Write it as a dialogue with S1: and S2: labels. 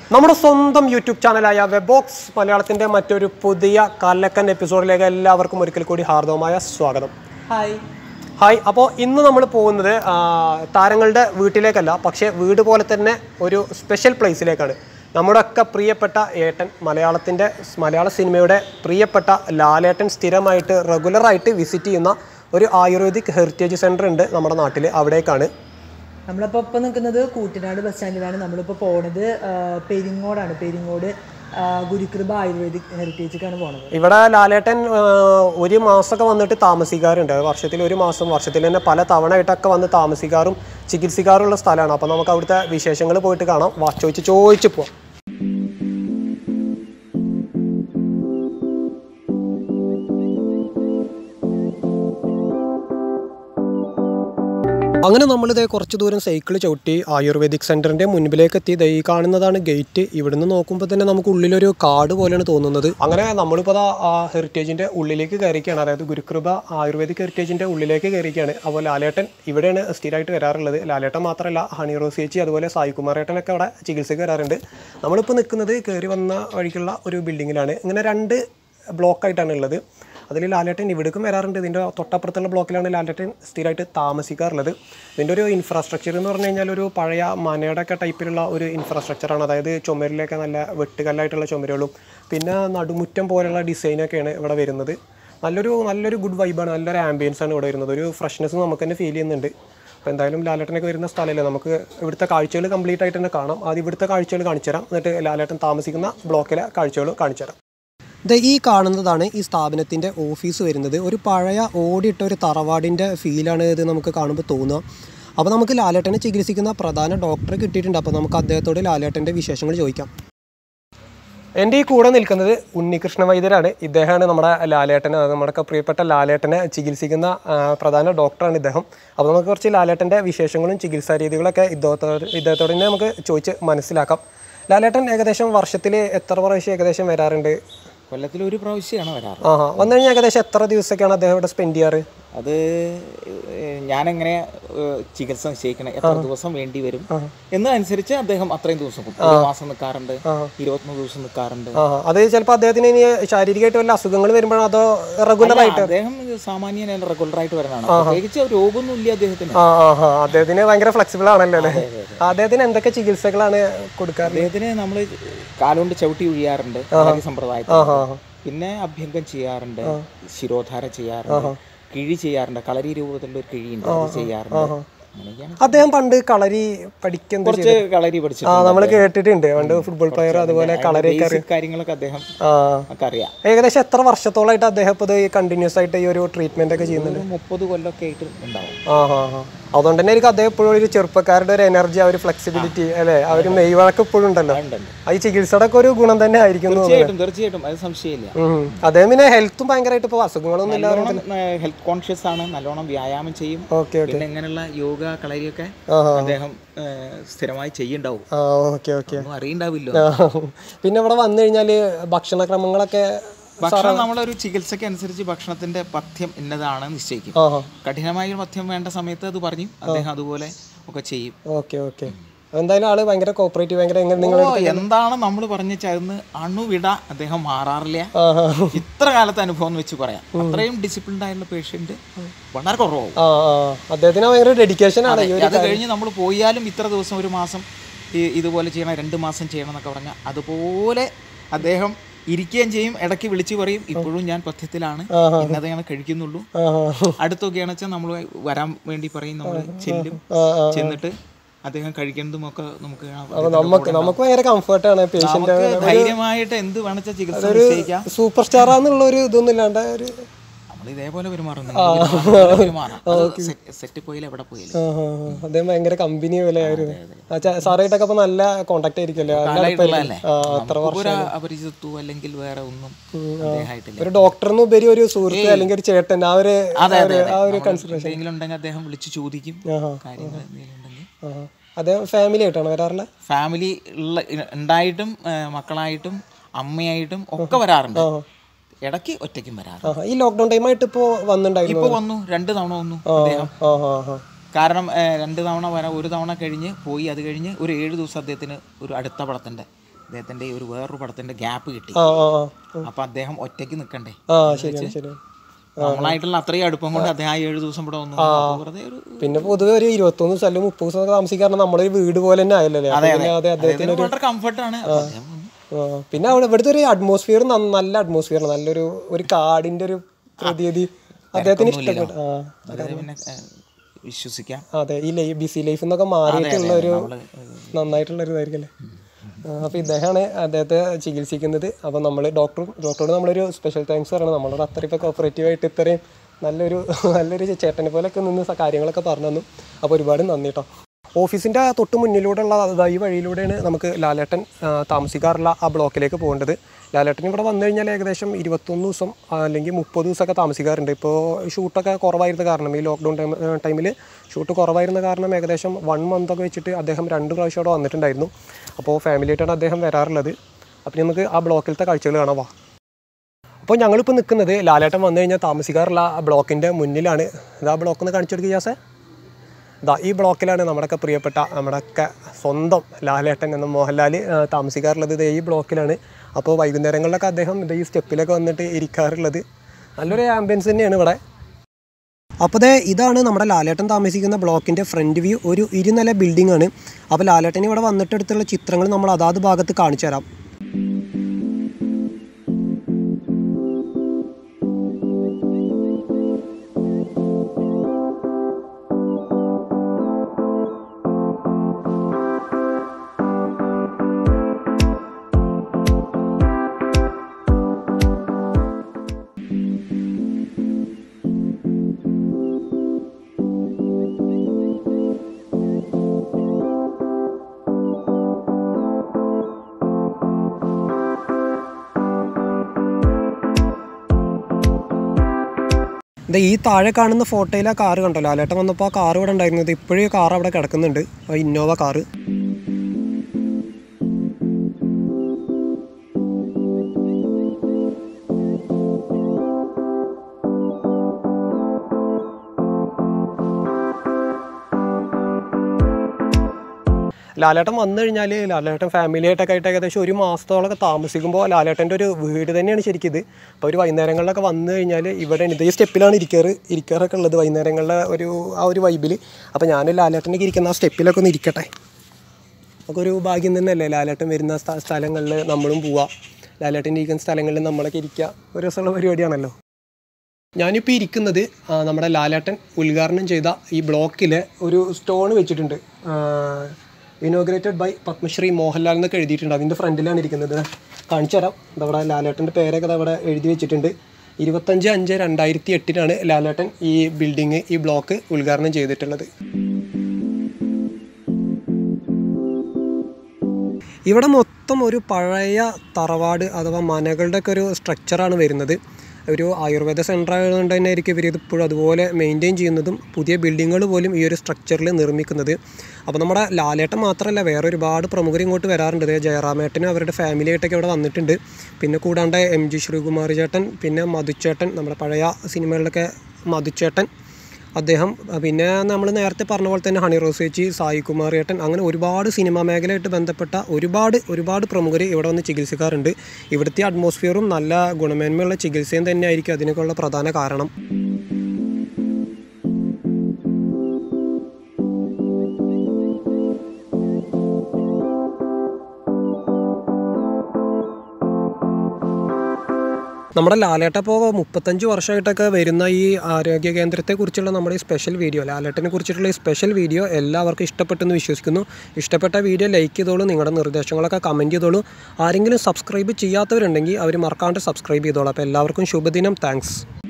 S1: നമ്മുടെ സ്വന്തം യൂട്യൂബ് ചാനലായ വെബോക്സ് മലയാളത്തിന്റെ മറ്റൊരു പുതിയ കാലക്കൻ എപ്പിസോഡിലേക്ക് എല്ലാവർക്കും ഒരിക്കൽ കൂടി ഹാർദവമായ സ്വാഗതം
S2: ഹായ്
S1: ഹായ് അപ്പോൾ ഇന്ന് നമ്മൾ പോകുന്നത് ആ, താരങ്ങളുടെ വീട്ടിലേക്കല്ല പക്ഷേ വീട് പോലെ തന്നെ ഒരു സ്പെഷ്യൽ പ്ലേസിലേക്കാണ് നമ്മുടെ ഒക്കെ പ്രിയപ്പെട്ട ഏട്ടൻ മലയാളത്തിൻ്റെ മലയാള സിനിമയുടെ പ്രിയപ്പെട്ട ലാലേട്ടൻ സ്ഥിരമായിട്ട് റെഗുലറായിട്ട് വിസിറ്റ് ചെയ്യുന്ന ഒരു ആയുർവേദിക് ഹെറിറ്റേജ് സെൻറ്റർ ഉണ്ട് നമ്മുടെ നാട്ടിൽ അവിടേക്കാണ്
S2: നമ്മളിപ്പോൾ ഇപ്പം നിൽക്കുന്നത് കൂറ്റനാട് ബസ് സ്റ്റാൻഡിലാണ് നമ്മളിപ്പോൾ പോണത് ആ, പെരിങ്ങോടാണ് പെരിങ്ങോട് ആ, ഗുരുകൃപ ആയുർവേദിക് ഹെറിറ്റേജിക്കാണ് പോണത്
S1: ഇവിടെ ലാലേട്ടൻ ആ, ഒരു മാസമൊക്കെ വന്നിട്ട് താമസിക്കാറുണ്ട് വർഷത്തിൽ ഒരു മാസം വർഷത്തിൽ തന്നെ പല തവണയായിട്ടൊക്കെ വന്ന് താമസിക്കാറും ചികിത്സിക്കാറുള്ള സ്ഥലമാണ് അപ്പോൾ നമുക്ക് അവിടുത്തെ വിശേഷങ്ങൾ പോയിട്ട് കാണാം വാ ചോദിച്ച് ചോദിച്ചു പോവാം അങ്ങനെ നമ്മളിതേ കുറച്ച് ദൂരം സൈക്കിൾ ചവിട്ടി ആയുർവേദിക് സെന്ററിന്റെ മുൻപിലേക്ക് എത്തി ദേ ഈ കാണുന്നതാണ് ഗേറ്റ് ഇവിടുന്ന് നോക്കുമ്പോൾ തന്നെ നമുക്ക് ഉള്ളിലൊരു കാട് പോലെയാണ് തോന്നുന്നത് അങ്ങനെ നമ്മളിപ്പോൾ ദാ ആ ഹെറിറ്റേജിന്റെ ഉള്ളിലേക്ക് കയറിയിരിക്കുകയാണ് അതായത് ഗുരുകൃപ ആയുർവേദിക് ഹെറിറ്റേജിന്റെ ഉള്ളിലേക്ക് കയറിയിരിക്കുകയാണ് അപ്പോൾ ലാലേട്ടൻ ഇവിടെയാണ് സ്ഥിരമായിട്ട് വരാറുള്ളത് ലാലേട്ടൻ മാത്രമല്ല ഹണി റോസ് ചേച്ചി അതുപോലെ സായികുമാർ ഏട്ടനൊക്കെ അവിടെ ചികിത്സയ്ക്ക് വരാറുണ്ട് നമ്മളിപ്പോൾ നിൽക്കുന്നത് കയറി വന്ന വഴിക്കുള്ള ഒരു ബിൽഡിങ്ങിലാണ് ഇങ്ങനെ രണ്ട് ബ്ലോക്കായിട്ടാണ് ഉള്ളത് അതിൽ ലാലേട്ടൻ ഇവിടേക്കും വരാറുണ്ട് ഇതിൻ്റെ തൊട്ടപ്പുറത്തുള്ള ബ്ലോക്കിലാണ് ലാലേട്ടൻ സ്ഥിരമായിട്ട് താമസിക്കാറുള്ളത് ഇതിൻ്റെ ഒരു ഇൻഫ്രാസ്ട്രക്ചർ എന്ന് പറഞ്ഞു കഴിഞ്ഞാൽ ഒരു പഴയ മനയുടെ ഒക്കെ ടൈപ്പിലുള്ള ഒരു ഇൻഫ്രാസ്ട്രക്ചറാണ് അതായത് ചുമരിലൊക്കെ നല്ല വെട്ടുകല്ലായിട്ടുള്ള ചുമരുകളും പിന്നെ നടുമുറ്റം പോലെയുള്ള ഡിസൈനൊക്കെയാണ് ഇവിടെ വരുന്നത് നല്ലൊരു നല്ലൊരു ഗുഡ് വൈബാണ് നല്ലൊരു ആംബിയൻസ് ആണ് ഇവിടെ വരുന്നത് ഒരു ഫ്രഷ്നെസ് നമുക്ക് തന്നെ ഫീൽ ചെയ്യുന്നുണ്ട് അപ്പോൾ എന്തായാലും ലാലേട്ടനൊക്കെ വരുന്ന സ്ഥലമല്ലേ നമുക്ക് ഇവിടുത്തെ കാഴ്ചകൾ കംപ്ലീറ്റ് ആയിട്ട് തന്നെ കാണാം ആദ്യം ഇവിടുത്തെ കാഴ്ചകൾ കാണിച്ചു തരാം എന്നിട്ട് ലാലേട്ടൻ താമസിക്കുന്ന ബ്ലോക്കിലെ കാഴ്ചകൾ കാണിച്ചു തരാം ഇത് ഈ കാണുന്നതാണ് ഈ സ്ഥാപനത്തിൻ്റെ ഓഫീസ് വരുന്നത് ഒരു പഴയ ഓടിയിട്ട ഒരു തറവാടിൻ്റെ ഫീലാണ് ഇത് നമുക്ക് കാണുമ്പോൾ തോന്നുക അപ്പോൾ നമുക്ക് ലാലേട്ടനെ ചികിത്സിക്കുന്ന പ്രധാന ഡോക്ടറെ കിട്ടിയിട്ടുണ്ട് അപ്പോൾ നമുക്ക് അദ്ദേഹത്തോട് ലാലേട്ടൻ്റെ വിശേഷങ്ങൾ ചോദിക്കാം എൻ്റെ ഈ കൂടെ നിൽക്കുന്നത് ഉണ്ണികൃഷ്ണ വൈദ്യരാണ് ഇദ്ദേഹമാണ് നമ്മുടെ ലാലേട്ടനെ അതായത് നമ്മുടെ പ്രിയപ്പെട്ട ലാലേട്ടനെ ചികിത്സിക്കുന്ന ആ, പ്രധാന ഡോക്ടറാണ് ഇദ്ദേഹം അപ്പോൾ നമുക്ക് കുറച്ച് ലാലേട്ടൻ്റെ വിശേഷങ്ങളും ചികിത്സാ രീതികളൊക്കെ ഇദ്ദേഹത്തോട് ഇദ്ദേഹത്തോട് തന്നെ നമുക്ക് ചോദിച്ച് മനസ്സിലാക്കാം ലാലേട്ടൻ ഏകദേശം വർഷത്തിൽ എത്ര പ്രാവശ്യം ഏകദേശം വരാറുണ്ട്
S3: കൊല്ലത്തിൽ ഒരു പ്രാവശ്യമാണ് വരാറ്
S1: ആഹാ വന്നു കഴിഞ്ഞാൽ ഏകദേശം എത്ര ദിവസമൊക്കെയാണ് അദ്ദേഹം ഇവിടെ സ്പെൻഡ് ചെയ്യാറ്
S3: അത് ഏഹ്, ഞാനെങ്ങനെ ഏഹ്, ചികിത്സ നിശ്ചയിക്കണം എത്ര ദിവസം വേണ്ടി വരും എന്നതനുസരിച്ച് അദ്ദേഹം അത്രയും ദിവസം നിൽക്കും. ഒരു മാസം നിൽക്കാറുണ്ട് ഇരുപത്തൊന്ന് ദിവസം നിൽക്കാറുണ്ട്
S1: ആഹാ അത് ചിലപ്പോൾ അദ്ദേഹത്തിന് ഇനി ശാരീരികമായിട്ട് വല്ല അസുഖങ്ങൾ വരുമ്പോഴാണ് അതോ റെഗുലർ ആയിട്ട്
S3: അദ്ദേഹം സാമാന്യൻ റെഗുലർ ആയിട്ട് വരുന്നതാണ് പ്രത്യേകിച്ച് രോഗമൊന്നും ഇല്ല അദ്ദേഹത്തിന്
S1: ആ ആ ആ അദ്ദേഹത്തിന് ഭയങ്കര ഫ്ലെക്സിബിൾ ആണല്ലോ അല്ലേ അദ്ദേഹത്തിന് എന്തൊക്കെ ചികിത്സകളാണ് കൊടുക്കാറ്
S3: അദ്ദേഹത്തിന് നമ്മൾ കാലുകൊണ്ട് ചവിട്ടി ഒഴിയാറുണ്ട് കളരി സമ്പ്രദായത്തിൽ പിന്നെ അഭ്യംഗം ചെയ്യാറുണ്ട് ശിരോധാര ചെയ്യാറുണ്ട് കിഴി ചെയ്യാറുണ്ട് കളരി രൂപത്തിലുള്ള ഒരു കിഴിയുണ്ട് അത് ചെയ്യാറുണ്ട് അങ്ങനെയൊക്കെയാണ്
S1: അദ്ദേഹം പണ്ട് കളരി പഠിക്കുന്നത്
S3: കുറച്ച് കളരി
S1: ആ
S3: പഠിച്ചിട്ടുണ്ട്
S1: നമ്മൾ കേട്ടിട്ടുണ്ട് പണ്ട് ഫുട്ബോൾ പ്ലെയർ അതുപോലെ കളരിയൊക്കെ അറിയാം
S3: ബേസിക് കാര്യങ്ങളൊക്കെ അദ്ദേഹം
S1: ആ
S3: ഒക്കെ അറിയാം
S1: ഏകദേശം എത്ര വർഷത്തോളമായിട്ട് അദ്ദേഹം ഇപ്പോൾ ഇത് കണ്ടിന്യൂസ് ആയിട്ട് ഈ ഒരു ട്രീറ്റ്മെന്റ് ഒക്കെ ചെയ്യുന്നുണ്ട്
S3: ഒരു മുപ്പത് കൊല്ലമൊക്കെ ആയിട്ട് ഉണ്ടാവും
S1: ആ ആ ആ അതുകൊണ്ട് തന്നെ എനിക്ക് അദ്ദേഹം എപ്പോഴും ഒരു ചെറുപ്പക്കാരുടെ ഒരു എനർജി ആ ഒരു ഫ്ലെക്സിബിലിറ്റി അല്ലേ ആ ഒരു മെയ് വഴക്ക് ഇപ്പോഴും ഉണ്ടല്ലോ
S3: ഉണ്ടുണ്ട്.
S1: ആ ഈ ചികിത്സയുടെ ഒക്കെ ഒരു ഗുണം തന്നെ ആയിരിക്കും എന്ന് തോന്നുന്നു.
S3: തീർച്ചയായിട്ടും തീർച്ചയായിട്ടും അത് സംശയമില്ല
S1: ഉം. അദ്ദേഹം പിന്നെ ഹെൽത്തും ഭയങ്കരമായിട്ട് ഇപ്പോൾ അസുഖങ്ങളൊന്നും ഇല്ല
S3: നല്ലോണം ഹെൽത്ത് കോൺഷ്യസ് ആണ് നല്ലോണം വ്യായാമം ചെയ്യും
S1: ഓക്കെ
S3: പിന്നെ ഇങ്ങനെയുള്ള യോഗ കളരിയൊക്കെ
S1: ആഹാ.
S3: അദ്ദേഹം ഏഹ്, സ്ഥിരമായി ചെയ്യുണ്ടാവും
S1: ആ ഓക്കെ ഓക്കെ
S3: ഒന്നും അറിയണ്ടാവില്ലോ
S1: പിന്നെ ഇവിടെ വന്നു കഴിഞ്ഞാൽ ഭക്ഷണക്രമങ്ങളൊക്കെ
S3: ഭക്ഷണം നമ്മളൊരു ചികിത്സയ്ക്ക് അനുസരിച്ച് ഭക്ഷണത്തിന്റെ പഥ്യം ഇന്നതാണ് നിശ്ചയിക്കും
S1: ആഹാ
S3: കഠിനമായ ഒരു പഥ്യം വേണ്ട സമയത്ത് അത് പറഞ്ഞു അദ്ദേഹം അതുപോലെ ഒക്കെ ചെയ്യും
S1: ഓക്കെ ഓക്കെ എന്തായാലും ആള് ഭയങ്കര കോപ്പറേറ്റീവ് ഭയങ്കര എങ്ങനെ നിങ്ങൾ
S3: ഓ എന്താണ് നമ്മൾ പറഞ്ഞു ചരുന്ന് അണുവിട അദ്ദേഹം മാറാറില്ല
S1: ആഹാ.
S3: ഇത്ര കാലത്തെ അനുഭവം എന്ന് വെച്ച് പറയാം അത്രയും ഡിസിപ്ലിൻഡ് ആയിട്ടുള്ള പേഷ്യന്റ് വളരെ കുറവാകും
S1: ആ ആ അദ്ദേഹത്തിന് ഭയങ്കര ഡെഡിക്കേഷൻ ആണ് ഈ ഒരു
S3: അത് കഴിഞ്ഞ് നമ്മൾ പോയാലും ഇത്ര ദിവസം ഒരു മാസം ഈ- ഇതുപോലെ ചെയ്യണം രണ്ട് മാസം ചെയ്യണം എന്നൊക്കെ പറഞ്ഞാൽ അതുപോലെ അദ്ദേഹം ഇരിക്കുകയും ചെയ്യും ഇടയ്ക്ക് വിളിച്ചു പറയും ഇപ്പോഴും ഞാൻ പഥ്യത്തിലാണ് ഇന്നതേ ഞാൻ കഴിക്കുന്നുള്ളൂ
S1: ആഹാ.
S3: അടുത്തൊക്കെയാണെന്ന് വെച്ചാൽ നമ്മൾ വരാൻ വേണ്ടി പറയും നമ്മൾ ചെല്ലും
S1: ആ, ആ.
S3: ചെന്നിട്ട് അദ്ദേഹം കഴിക്കുന്നതും ഒക്കെ നമുക്ക്
S1: അപ്പൊ നമുക്ക് നമുക്ക് ഭയങ്കര കംഫർട്ടാണ് പേഷ്യന്റ്
S3: നമുക്ക് ധൈര്യമായിട്ട് എന്ത് വേണമെച്ചാൽ ചികിത്സ നിശ്ചയിക്കാം
S1: സൂപ്പർ സ്റ്റാർ എന്നുള്ള ഒരു ഇതൊന്നും ഇല്ലാണ്ട് ഒരു
S3: നമ്മൾ ഇതേപോലെ പെരുമാറുന്നു സെറ്റ് പോയില്ല എവിടെ പോയില്ല
S1: ആഹാ. അദ്ദേഹം ഭയങ്കര കമ്പനി പോലെ ആയിരുന്നു സാറായിട്ടൊക്കെ അപ്പൊ നല്ല കോണ്ടാക്ട് ആയിരിക്കുമല്ലേ നല്ല
S3: കാലായിട്ടുള്ളതല്ലേ
S1: ആ, അത്ര
S3: നമുക്കിപ്പോ ഒരു അപരിചിതത്വം അല്ലെങ്കിൽ വേറെ ഒന്നും അദ്ദേഹമായിട്ടില്ല
S1: ഒരു ഡോക്ടറിന് ഉപരി ഒരു സുഹൃത്ത് അല്ലെങ്കിൽ ഒരു ചേട്ടൻ ആ ഒരു
S3: അതെ അതെ
S1: ആ ഒരു
S3: നമ്മള് എന്തെങ്കിലും ഉണ്ടെങ്കിൽ അദ്ദേഹം വിളിച്ചു ചോദിക്കും കാര്യങ്ങൾ എന്തെങ്കിലും ഉണ്ടെങ്കിൽ
S1: ആഹാ. അദ്ദേഹം ഫാമിലി ആയിട്ടാണ് വരാറുള്ളത്
S3: ഫാമിലി ഉള്ള ഉണ്ടായിട്ടും ഏ, മക്കളായിട്ടും അമ്മയായിട്ടും ഒക്കെ വരാറുണ്ട് ഇടയ്ക്ക് ഒറ്റയ്ക്കും വരാറുണ്ട്
S1: ആഹാ. ഈ ലോക്ക്ഡൌൺ ടൈം ആയിട്ട് ഇപ്പോ വന്നിട്ടുണ്ടായിരുന്നു
S3: ഇപ്പൊ വന്നു രണ്ട് തവണ വന്നു അദ്ദേഹം
S1: ആ ആ ആ
S3: കാരണം ഏ, രണ്ട് തവണ വരാൻ ഒരു തവണ കഴിഞ്ഞ് പോയി അത് കഴിഞ്ഞ് ഒരു ഏഴ് ദിവസം അദ്ദേഹത്തിന് ഒരു അടുത്ത പടത്തിന്റെ അദ്ദേഹത്തിന്റെ ഈ ഒരു വേറൊരു പടത്തിന്റെ ഗ്യാപ്പ് കിട്ടി
S1: ആ ആ ആ
S3: അപ്പൊ അദ്ദേഹം ഒറ്റയ്ക്ക് നിൽക്കണ്ടേ
S1: ആ ശരിയാണ് ശരിയാണ്
S3: നമ്മളായിട്ടുള്ള അത്രയും അടുപ്പം കൊണ്ട് അദ്ദേഹം ആ ഏഴ് ദിവസം ഇവിടെ വന്നു അപ്പൊ വെറുതെ ഒരു
S1: പിന്നെ പൊതുവെ ഒരു ഇരുപത്തൊന്ന് ദിവസം അല്ലെങ്കിൽ മുപ്പത് ദിവസം താമസിക്കാറ് നമ്മുടെ ഒരു വീട് പോലെ തന്നെ ആയല്ലേ അപ്പൊ പിന്നെ അതെ അദ്ദേഹത്തിന്
S3: അദ്ദേഹത്തിന് വളരെ കംഫർട്ടാണ് അപ്പൊ അദ്ദേഹം വന്നു.
S1: ആ, പിന്നെ അവിടെ ഇവിടുത്തെ ഒരു അറ്റ്മോസ്ഫിയർ നല്ല അറ്റ്മോസ്ഫിയർ നല്ലൊരു ഒരു കാടിന്റെ ഒരു പ്രതീതി അദ്ദേഹത്തിന് ഇഷ്ടപ്പെട്ടു ആ
S3: വെറുതെ പിന്നെ ഏഹ്, വിശ്വസിക്കാം
S1: അതെ ഈ ലൈ ബിസി ലൈഫ് എന്നൊക്കെ മാറിയിട്ടുള്ള ഒരു
S3: നമ്മള്
S1: നന്നായിട്ടുള്ള ഒരു ഇതായിരിക്കല്ലേ അപ്പോൾ ഇദ്ദേഹമാണ് അദ്ദേഹത്തെ ചികിത്സിക്കുന്നത് അപ്പോൾ നമ്മൾ ഡോക്ടറും ഡോക്ടറോട് നമ്മളൊരു സ്പെഷ്യൽ താങ്ക്സ് പറയണം നമ്മളോട് അത്ര ഇപ്പോൾ കോപ്പറേറ്റീവ് ആയിട്ട് ഇത്രയും നല്ലൊരു നല്ലൊരു ചേട്ടനെ പോലെയൊക്കെ നിന്ന് സ- കാര്യങ്ങളൊക്കെ പറഞ്ഞു തന്നു അപ്പോൾ ഒരുപാട് നന്ദി കേട്ടോ ഓഫീസിൻ്റെ തൊട്ട് മുന്നിലൂടെയുള്ള ദാ ഈ വഴിയിലൂടെയാണ് നമുക്ക് ലാലേട്ടൻ ആ, താമസിക്കാറുള്ള ആ ബ്ലോക്കിലേക്ക് പോകേണ്ടത് ലാലേട്ടൻ ഇവിടെ വന്നു കഴിഞ്ഞാൽ ഏകദേശം ഇരുപത്തൊന്ന് ദിവസം ആ, അല്ലെങ്കിൽ മുപ്പത് ദിവസമൊക്കെ താമസിക്കാറുണ്ട് ഇപ്പോൾ ഷൂട്ടൊക്കെ കുറവായിരുന്ന കാരണം ഈ ലോക്ക്ഡൗൺ ടൈം ടൈമിൽ ഷൂട്ട് കുറവായിരുന്ന കാരണം ഏകദേശം വൺ മന്തൊക്കെ വെച്ചിട്ട് അദ്ദേഹം രണ്ട് പ്രാവശ്യം അവിടെ വന്നിട്ടുണ്ടായിരുന്നു അപ്പോൾ ഫാമിലിയായിട്ടാണ് അദ്ദേഹം വരാറുള്ളത് അപ്പോൾ നമുക്ക് ആ ബ്ലോക്കിലത്തെ കാഴ്ചകൾ കാണാം വാ അപ്പോൾ ഞങ്ങളിപ്പോൾ നിൽക്കുന്നത് ലാലേട്ടൻ വന്നു കഴിഞ്ഞാൽ താമസിക്കാറുള്ള ആ ബ്ലോക്കിൻ്റെ മുന്നിലാണ് ഇതാ ബ്ലോക്ക് ഒന്ന് കാണിച്ചു കൊടുക്കുക ജാസേ ഇതാ ഈ ബ്ലോക്കിലാണ് നമ്മുടെയൊക്കെ പ്രിയപ്പെട്ട നമ്മുടെയൊക്കെ സ്വന്തം ലാലേട്ടൻ എന്ന മോഹൻലാൽ ആ, താമസിക്കാറുള്ളത് ഇത് ഈ ബ്ലോക്കിലാണ് അപ്പോൾ വൈകുന്നേരങ്ങളിലൊക്കെ അദ്ദേഹം ഇത് ഈ സ്റ്റെപ്പിലൊക്കെ വന്നിട്ട് ഇരിക്കാറുള്ളത് നല്ലൊരു ആംബിയൻസ് തന്നെയാണ് ഇവിടെ അപ്പോൾ ദേ ഇതാണ് നമ്മുടെ ലാലേട്ടൻ താമസിക്കുന്ന ബ്ലോക്കിൻ്റെ ഫ്രണ്ട് വ്യൂ ഒരു ഇരുനില ബിൽഡിംഗ് ആണ് അപ്പോൾ ലാലേട്ടൻ ഇവിടെ വന്നിട്ടെടുത്തുള്ള ചിത്രങ്ങൾ നമ്മൾ അതാത് ഭാഗത്ത് കാണിച്ചു തരാം ഇത് ഈ താഴെ കാണുന്ന ഫോട്ടോയിൽ ആ കാറ് കണ്ടോ ലാലേട്ടൻ വന്നപ്പോൾ ആ കാർ ഇവിടെ ഉണ്ടായിരുന്നത് ഇപ്പോഴും ഈ കാർ അവിടെ കിടക്കുന്നുണ്ട് ആ ഇന്നോവ കാറ് ലാലേട്ടൻ വന്നു കഴിഞ്ഞാൽ ലാലേട്ടൻ ഫാമിലി ആയിട്ടൊക്കെ ആയിട്ട് ഏകദേശം ഒരു മാസത്തോളമൊക്കെ താമസിക്കുമ്പോൾ ലാലേട്ടൻ്റെ ഒരു വീട് തന്നെയാണ് ശരിക്കും ഇത് അപ്പോൾ ഒരു വൈകുന്നേരങ്ങളിലൊക്കെ വന്നു കഴിഞ്ഞാൽ ഇവിടെ ഇത് ഈ സ്റ്റെപ്പിലാണ് ഇരിക്കാറ് ഇരിക്കാറൊക്കെ ഉള്ളത് വൈകുന്നേരങ്ങളിലെ ഒരു ആ ഒരു വൈബിൽ അപ്പോൾ ഞാൻ ലാലേട്ടനൊക്കെ ഇരിക്കുന്ന ആ സ്റ്റെപ്പിലൊക്കെ ഒന്ന് ഇരിക്കട്ടെ ഒക്കെ ഒരു ഭാഗ്യം തന്നെയല്ലേ ലാലേട്ടൻ വരുന്ന സ്ഥ- സ്ഥലങ്ങളിൽ നമ്മളും പോവാം ലാലേട്ടൻ ഇരിക്കുന്ന സ്ഥലങ്ങളിൽ നമ്മളൊക്കെ ഇരിക്കുക ഒരു രസമുള്ള പരിപാടിയാണല്ലോ ഞാനിപ്പോൾ ഇരിക്കുന്നത് ആ, നമ്മുടെ ലാലേട്ടൻ ഉദ്ഘാടനം ചെയ്ത ഈ ബ്ലോക്കിൽ ഒരു സ്റ്റോൺ വെച്ചിട്ടുണ്ട് ഇനോഗ്രേറ്റഡ് ബൈ പത്മശ്രീ മോഹൻലാൽ എന്നൊക്കെ എഴുതിയിട്ടുണ്ട് അതിൻ്റെ ഫ്രണ്ടിലാണ് ഇരിക്കുന്നത് കാണിച്ചു തരാം ഇതവിടെ ലാലേട്ടൻ്റെ പേരൊക്കെ അവിടെ എഴുതി വെച്ചിട്ടുണ്ട് ഇരുപത്തഞ്ച് അഞ്ച് രണ്ടായിരത്തി എട്ടിനാണ് ലാലേട്ടൻ ഈ ബിൽഡിങ് ഈ ബ്ലോക്ക് ഉദ്ഘാടനം ചെയ്തിട്ടുള്ളത് ഇവിടെ മൊത്തം ഒരു പഴയ തറവാട് അഥവാ മനകളുടെ ഒക്കെ ഒരു സ്ട്രക്ചറാണ് വരുന്നത് ഒരു ആയുർവേദ സെൻ്റർ ആയതുകൊണ്ട് തന്നെ ആയിരിക്കും ഇവർ ഇതിപ്പോഴും അതുപോലെ മെയിൻറ്റെയിൻ ചെയ്യുന്നതും പുതിയ ബിൽഡിങ്ങുകൾ പോലും ഈ ഒരു സ്ട്രക്ചറിൽ നിർമ്മിക്കുന്നത് അപ്പോൾ നമ്മുടെ ലാലേട്ടൻ മാത്രമല്ല വേറെ ഒരുപാട് പ്രമുഖർ ഇങ്ങോട്ട് വരാറുണ്ട് ദേ ജയറാമേട്ടനും അവരുടെ ഫാമിലി ആയിട്ടൊക്കെ ഇവിടെ വന്നിട്ടുണ്ട് പിന്നെ കൂടാണ്ട് എം ജി ശ്രീകുമാർ ചേട്ടൻ പിന്നെ മധുച്ചേട്ടൻ നമ്മുടെ പഴയ സിനിമകളിലൊക്കെ മധുച്ചേട്ടൻ അദ്ദേഹം അഹ് പിന്നെ നമ്മൾ നേരത്തെ പറഞ്ഞ പോലെ തന്നെ ഹണി റോസ് ചേച്ചി സായി കുമാർ ഏട്ടൻ അങ്ങനെ ഒരുപാട് സിനിമാ മേഖലയായിട്ട് ബന്ധപ്പെട്ട ഒരുപാട് ഒരുപാട് പ്രമുഖർ ഇവിടെ വന്ന് ചികിത്സിക്കാറുണ്ട് ഇവിടുത്തെ അറ്റ്മോസ്ഫിയറും നല്ല ഗുണമേന്മയുള്ള ചികിത്സയും തന്നെയായിരിക്കും അതിനൊക്കെയുള്ള പ്രധാന കാരണം നമ്മുടെ ലാലേട്ട ഇപ്പോൾ മുപ്പത്തഞ്ച് വർഷമായിട്ടൊക്കെ വരുന്ന ഈ ആരോഗ്യ കേന്ദ്രത്തെക്കുറിച്ചുള്ള നമ്മുടെ ഈ സ്പെഷ്യൽ വീഡിയോ ലാലേട്ടനെ കുറിച്ചിട്ടുള്ള ഈ സ്പെഷ്യൽ വീഡിയോ എല്ലാവർക്കും ഇഷ്ടപ്പെട്ടെന്ന് വിശ്വസിക്കുന്നു ഇഷ്ടപ്പെട്ട വീഡിയോ ലൈക്ക് ചെയ്തോളൂ നിങ്ങളുടെ നിർദ്ദേശങ്ങളൊക്കെ കമൻറ്റ് ചെയ്തോളൂ ആരെങ്കിലും സബ്സ്ക്രൈബ് ചെയ്യാത്തവരുണ്ടെങ്കിൽ അവർ മറക്കാണ്ട് സബ്സ്ക്രൈബ് ചെയ്തോളൂ അപ്പോൾ എല്ലാവർക്കും ശുഭദിനം താങ്ക്സ്